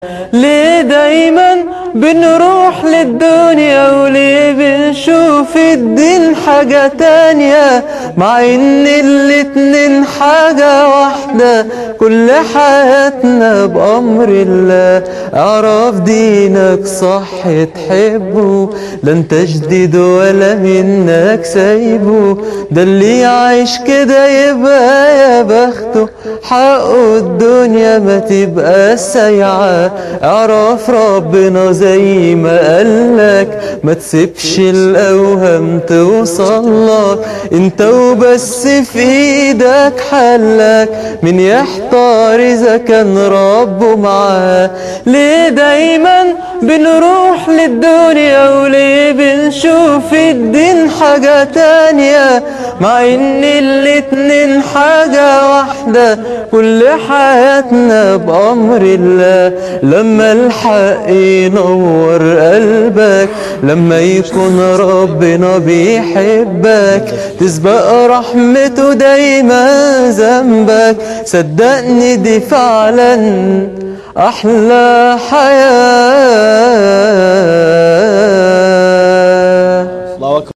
ليه دايما بنروح للدنيا وليه بنشوف الدين حاجة تانية مع ان الاتنين حاجة واحدة كل حياتنا بأمر الله اعرف دينك صح تحبه لا انت جديد ولا منك سايبه ده اللي عايش كده يبقى يا بخته حقه الدنيا ما تبقى سايعة اعرف ربنا زي ما قالك ما تسيبش الاوهام توصل لك انت وبس في ايدك حلك من يحتار اذا كان ربه معاه ليه دايما بنروح للدنيا وليه بنشوف الدين حاجة تانية مع ان الاتنين حاجة واحدة كل حياتنا بأمر الله لما الحق ينور قلبك لما يكون ربنا بيحبك تسبق رحمته دايما ذنبك صدقني دي فعلا أحلى حياة